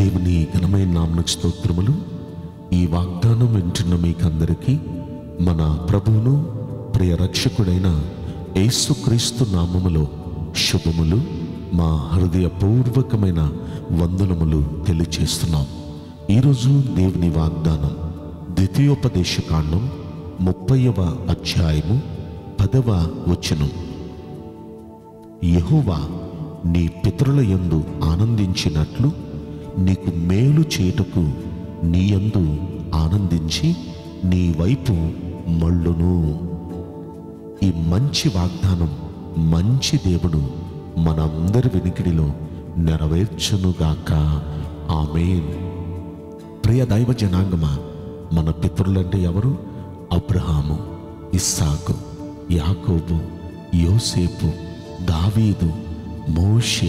దేవుని ఘనమైన నామకు స్తోత్రములు ఈ వాగ్దానం వింటున్న మీకందరికీ మన ప్రభువును ప్రియ రక్షకుడైన యేసుక్రీస్తు నామములో శుభములు మా హృదయపూర్వకమైన వందనములు తెలియచేస్తున్నాం ఈరోజు దేవుని వాగ్దానం ద్వితీయోపదేశకాండం ముప్పైవ అధ్యాయము పదవ వచనం యెహోవా నీ పితరుల యందు ఆనందించినట్లు నీకు మేలు చేయుటకు నీ యందు ఆనందించి నీ వైపు మళ్ళును ఈ మంచి వాగ్దానం మంచి దేవుడు మనందరి వెనికిడిలో నెరవేర్చునుగాక ఆమేన్ ప్రియ దైవ జనాంగమా మన పితరులంటే ఎవరు అబ్రహాము ఇస్సాకు యాకోబు యోసేపు దావీదు మోషే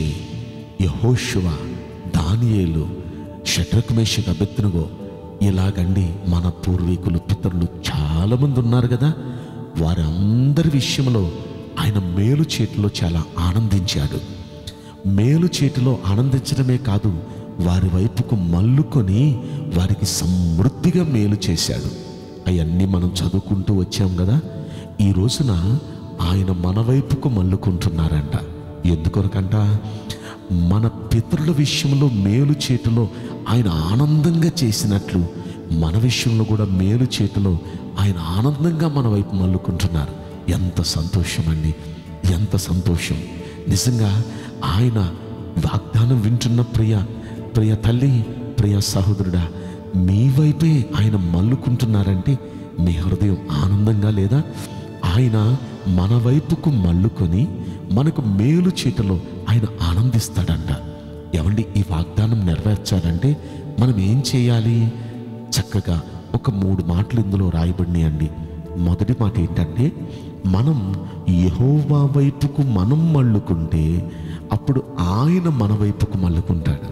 యహోషువ దానియేలు షట్రకమేషక అభ్యర్థనగో ఇలాగండి మన పూర్వీకులు పితరులు చాలామంది ఉన్నారు కదా వారందరి విషయంలో ఆయన మేలు చేతిలో చాలా ఆనందించాడు మేలు చేతిలో ఆనందించడమే కాదు వారి వైపుకు మల్లుకొని వారికి సమృద్ధిగా మేలు చేశాడు అవన్నీ మనం చదువుకుంటూ వచ్చాం కదా ఈ రోజున ఆయన మన వైపుకు మల్లుకుంటున్నారంట ఎందుకొరకంట మన పితరుల విషయంలో మేలు చేతిలో ఆయన ఆనందంగా చేసినట్లు మన విషయంలో కూడా మేలు చేతిలో ఆయన ఆనందంగా మన వైపు మల్లుకుంటున్నారు ఎంత సంతోషం అండి ఎంత సంతోషం నిజంగా ఆయన వాగ్దానం వింటున్న ప్రియ ప్రియ తల్లి ప్రియ సహోదరుడా మీ వైపే ఆయన మల్లుకుంటున్నారంటే మీ హృదయం ఆనందంగా లేదా ఆయన మన వైపుకు మల్లుకొని మనకు మేలు చీటలో ఆయన ఆనందిస్తాడంట ఎవండి ఈ వాగ్దానం నెరవేర్చాలంటే మనం ఏం చేయాలి చక్కగా ఒక మూడు మాటలు ఇందులో రాయబడినాయి అండి మొదటి మాట ఏంటంటే మనం యహోవా వైపుకు మనం మళ్ళుకుంటే అప్పుడు ఆయన మన వైపుకు మళ్ళుకుంటాడు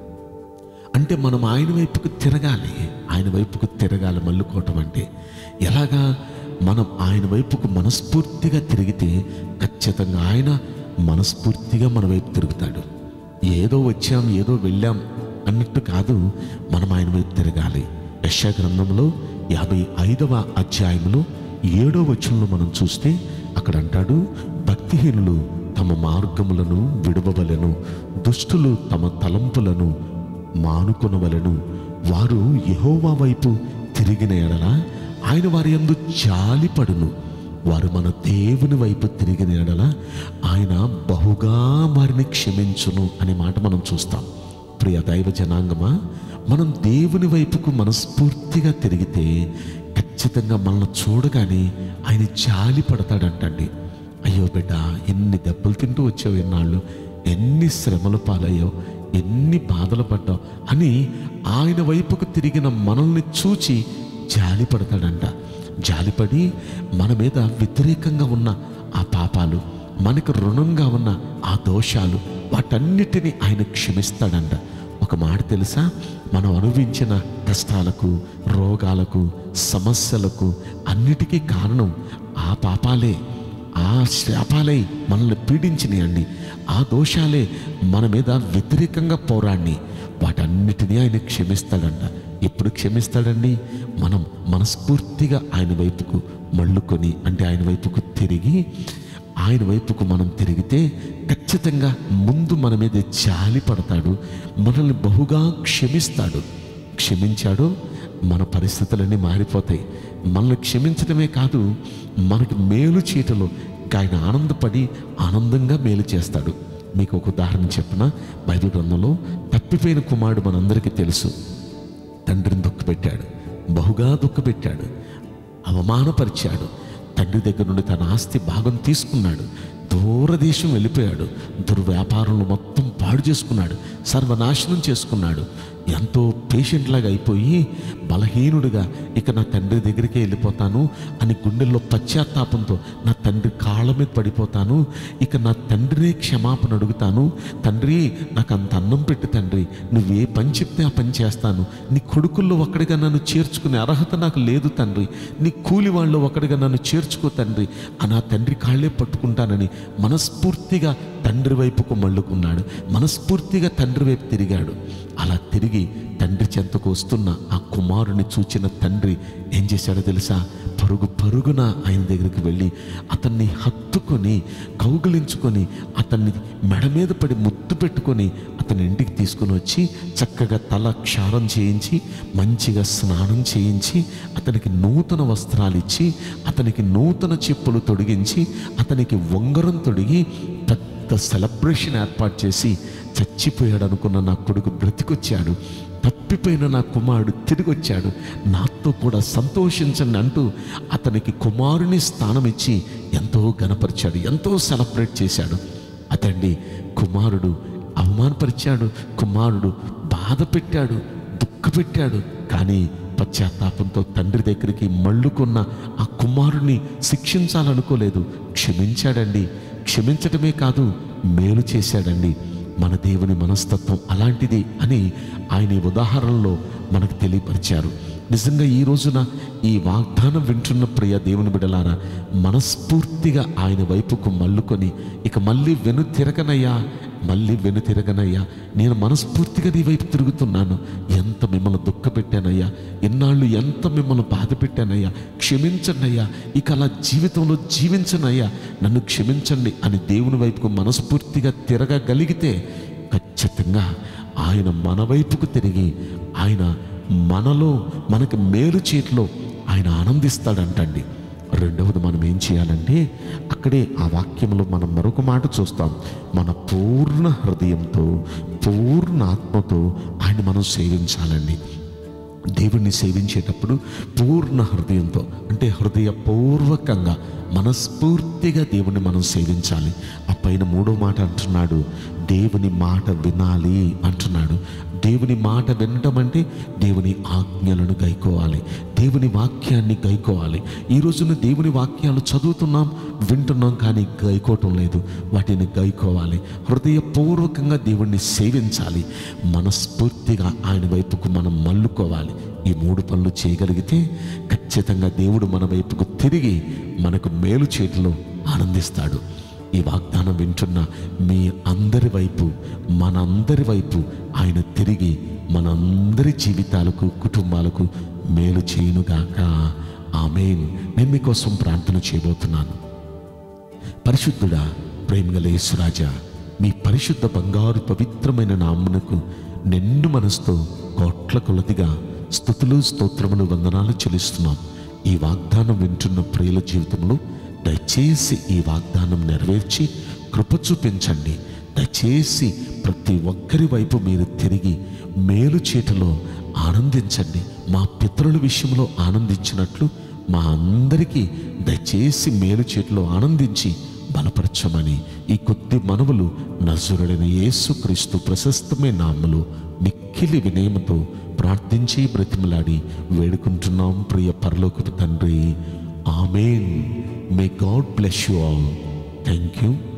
అంటే మనం ఆయన వైపుకు తిరగాలి ఆయన వైపుకు తిరగాలి మల్లుకోవటం అంటే ఎలాగా మనం ఆయన వైపుకు మనస్ఫూర్తిగా తిరిగితే ఖచ్చితంగా ఆయన మనస్ఫూర్తిగా మన వైపు తిరుగుతాడు ఏదో వచ్చాం ఏదో వెళ్ళాం అన్నట్టు కాదు మనం ఆయన వైపు తిరగాలి యశా గ్రంథంలో యాభై ఐదవ అధ్యాయంలో ఏడో వచనంలో మనం చూస్తే అక్కడ అంటాడు భక్తిహీనులు తమ మార్గములను విడవవలెను దుష్టులు తమ తలంపులను మానుకొనవలెను వారు యెహోవా వైపు తిరిగిన ఎడల ఆయన వారి యందు జాలిపడును వారు మన దేవుని వైపు తిరిగిన ఎడల ఆయన బహుగా వారిని క్షమించును అనే మాట మనం చూస్తాం ప్రియ దైవ జనాంగమా మనం దేవుని వైపుకు మనస్ఫూర్తిగా తిరిగితే ఖచ్చితంగా మనల్ని చూడగానే ఆయన జాలి పడతాడంటండి అయ్యో బిడ్డ ఎన్ని దెబ్బలు తింటూ వచ్చావు ఎన్నాళ్ళు ఎన్ని శ్రమలు పాలయ్యావు ఎన్ని బాధలు పడ్డావు అని ఆయన వైపుకు తిరిగిన మనల్ని చూచి జాలి పడతాడంట జాలిపడి మన మీద వ్యతిరేకంగా ఉన్న ఆ పాపాలు మనకు రుణంగా ఉన్న ఆ దోషాలు వాటన్నిటినీ ఆయన క్షమిస్తాడంట ఒక మాట తెలుసా మనం అనుభవించిన కష్టాలకు రోగాలకు సమస్యలకు అన్నిటికీ కారణం ఆ పాపాలే ఆ శాపాలై మనల్ని పీడించినాయండి ఆ దోషాలే మన మీద వ్యతిరేకంగా పోరాడిని వాటన్నిటినీ ఆయన క్షమిస్తాడంట ఎప్పుడు క్షమిస్తాడండి మనం మనస్ఫూర్తిగా ఆయన వైపుకు మళ్ళుకొని అంటే ఆయన వైపుకు తిరిగి ఆయన వైపుకు మనం తిరిగితే ఖచ్చితంగా ముందు మన మీద జాలి పడతాడు మనల్ని బహుగా క్షమిస్తాడు క్షమించాడు మన పరిస్థితులన్నీ మారిపోతాయి మనల్ని క్షమించడమే కాదు మనకి మేలు చీటలో ఆయన ఆనందపడి ఆనందంగా మేలు చేస్తాడు మీకు ఒక ఉదాహరణ చెప్పిన బైబిల్ గ్రంథంలో తప్పిపోయిన కుమారుడు మనందరికీ తెలుసు తండ్రిని దుఃఖపెట్టాడు బహుగా దుఃఖపెట్టాడు అవమానపరిచాడు తండ్రి దగ్గర నుండి తన ఆస్తి భాగం తీసుకున్నాడు దూరదేశం వెళ్ళిపోయాడు దుర్వ్యాపారంలో మొత్తం పాడు చేసుకున్నాడు సర్వనాశనం చేసుకున్నాడు ఎంతో పేషెంట్ లాగా అయిపోయి బలహీనుడిగా ఇక నా తండ్రి దగ్గరికే వెళ్ళిపోతాను అని గుండెల్లో పశ్చాత్తాపంతో నా తండ్రి కాళ్ళ మీద పడిపోతాను ఇక నా తండ్రినే క్షమాపణ అడుగుతాను తండ్రి నాకు అంత అన్నం పెట్టి తండ్రి నువ్వు ఏ పని చెప్తే ఆ పని చేస్తాను నీ కొడుకుల్లో ఒక్కడిగా నన్ను చేర్చుకునే అర్హత నాకు లేదు తండ్రి నీ కూలి వాళ్ళు ఒకడిగా నన్ను చేర్చుకో తండ్రి ఆ నా తండ్రి కాళ్ళే పట్టుకుంటానని మనస్ఫూర్తిగా తండ్రి వైపుకు మళ్ళుకున్నాడు మనస్ఫూర్తిగా తండ్రి వైపు తిరిగాడు అలా తిరిగి తిరిగి తండ్రి చెంతకు వస్తున్న ఆ కుమారుని చూచిన తండ్రి ఏం చేశాడో తెలుసా పరుగు పరుగున ఆయన దగ్గరికి వెళ్ళి అతన్ని హత్తుకొని కౌగిలించుకొని అతన్ని మెడ మీద పడి ముద్దు పెట్టుకొని అతని ఇంటికి తీసుకొని వచ్చి చక్కగా తల క్షారం చేయించి మంచిగా స్నానం చేయించి అతనికి నూతన వస్త్రాలు ఇచ్చి అతనికి నూతన చెప్పులు తొడిగించి అతనికి ఉంగరం తొడిగి పెద్ద సెలబ్రేషన్ ఏర్పాటు చేసి చచ్చిపోయాడు అనుకున్న నా కొడుకు బ్రతికొచ్చాడు తప్పిపోయిన నా కుమారుడు తిరిగి వచ్చాడు నాతో కూడా సంతోషించండి అంటూ అతనికి కుమారుని స్థానం ఇచ్చి ఎంతో గనపరిచాడు ఎంతో సెలబ్రేట్ చేశాడు అతండి కుమారుడు అవమానపరిచాడు కుమారుడు బాధ పెట్టాడు దుఃఖపెట్టాడు కానీ పశ్చాత్తాపంతో తండ్రి దగ్గరికి మళ్ళుకున్న ఆ కుమారుని శిక్షించాలనుకోలేదు క్షమించాడండి క్షమించటమే కాదు మేలు చేశాడండి మన దేవుని మనస్తత్వం అలాంటిది అని ఆయన ఈ ఉదాహరణలో మనకు తెలియపరిచారు నిజంగా ఈ రోజున ఈ వాగ్దానం వింటున్న ప్రియ దేవుని బిడలారా మనస్ఫూర్తిగా ఆయన వైపుకు మల్లుకొని ఇక మళ్ళీ వెను తిరగనయ్యా మళ్ళీ వెను తిరగనయ్యా నేను మనస్ఫూర్తిగా నీ వైపు తిరుగుతున్నాను ఎంత మిమ్మల్ని దుఃఖపెట్టానయ్యా ఎన్నాళ్ళు ఎంత మిమ్మల్ని బాధ పెట్టానయ్యా క్షమించండి అయ్యా ఇక అలా జీవితంలో జీవించనయ్యా నన్ను క్షమించండి అని దేవుని వైపుకు మనస్ఫూర్తిగా తిరగగలిగితే ఖచ్చితంగా ఆయన మన వైపుకు తిరిగి ఆయన మనలో మనకి మేలు చేతిలో ఆయన ఆనందిస్తాడంటండి రెండవది మనం ఏం చేయాలంటే అక్కడే ఆ వాక్యంలో మనం మరొక మాట చూస్తాం మన పూర్ణ హృదయంతో పూర్ణ ఆత్మతో ఆయన మనం సేవించాలండి దేవుణ్ణి సేవించేటప్పుడు పూర్ణ హృదయంతో అంటే హృదయపూర్వకంగా మనస్ఫూర్తిగా దేవుణ్ణి మనం సేవించాలి ఆ పైన మూడో మాట అంటున్నాడు దేవుని మాట వినాలి అంటున్నాడు దేవుని మాట వినడం అంటే దేవుని ఆజ్ఞలను గైకోవాలి దేవుని వాక్యాన్ని గైకోవాలి ఈ రోజున దేవుని వాక్యాలు చదువుతున్నాం వింటున్నాం కానీ గైకోవటం లేదు వాటిని గైకోవాలి హృదయపూర్వకంగా దేవుణ్ణి సేవించాలి మనస్ఫూర్తిగా ఆయన వైపుకు మనం మల్లుకోవాలి ఈ మూడు పనులు చేయగలిగితే ఖచ్చితంగా దేవుడు మన వైపుకు తిరిగి మనకు మేలు చేతిలో ఆనందిస్తాడు ఈ వాగ్దానం వింటున్న మీ అందరి వైపు మనందరి వైపు ఆయన తిరిగి మనందరి జీవితాలకు కుటుంబాలకు మేలు చేయునుగాక ఆమెన్ నేను మీకోసం ప్రార్థన చేయబోతున్నాను పరిశుద్ధుడా ప్రేమగల యేసురాజా మీ పరిశుద్ధ బంగారు పవిత్రమైన నామ్మునకు నిండు మనసుతో కోట్ల కొలదిగా స్థుతులు స్తోత్రములు వందనాలు చెల్లిస్తున్నాం ఈ వాగ్దానం వింటున్న ప్రియుల జీవితంలో దయచేసి ఈ వాగ్దానం నెరవేర్చి కృప చూపించండి దయచేసి ప్రతి ఒక్కరి వైపు మీరు తిరిగి మేలు చేతిలో ఆనందించండి మా పితరుల విషయంలో ఆనందించినట్లు మా అందరికీ దయచేసి మేలు చేతిలో ఆనందించి బలపరచమని ఈ కొద్ది మనవులు నజరుడైన యేసుక్రీస్తు ప్రశస్తమైన నామలు మిక్కిలి వినయముతో ప్రార్థించి బ్రతిమలాడి వేడుకుంటున్నాం ప్రియ పరలోకపు తండ్రి amen may God bless you all thank you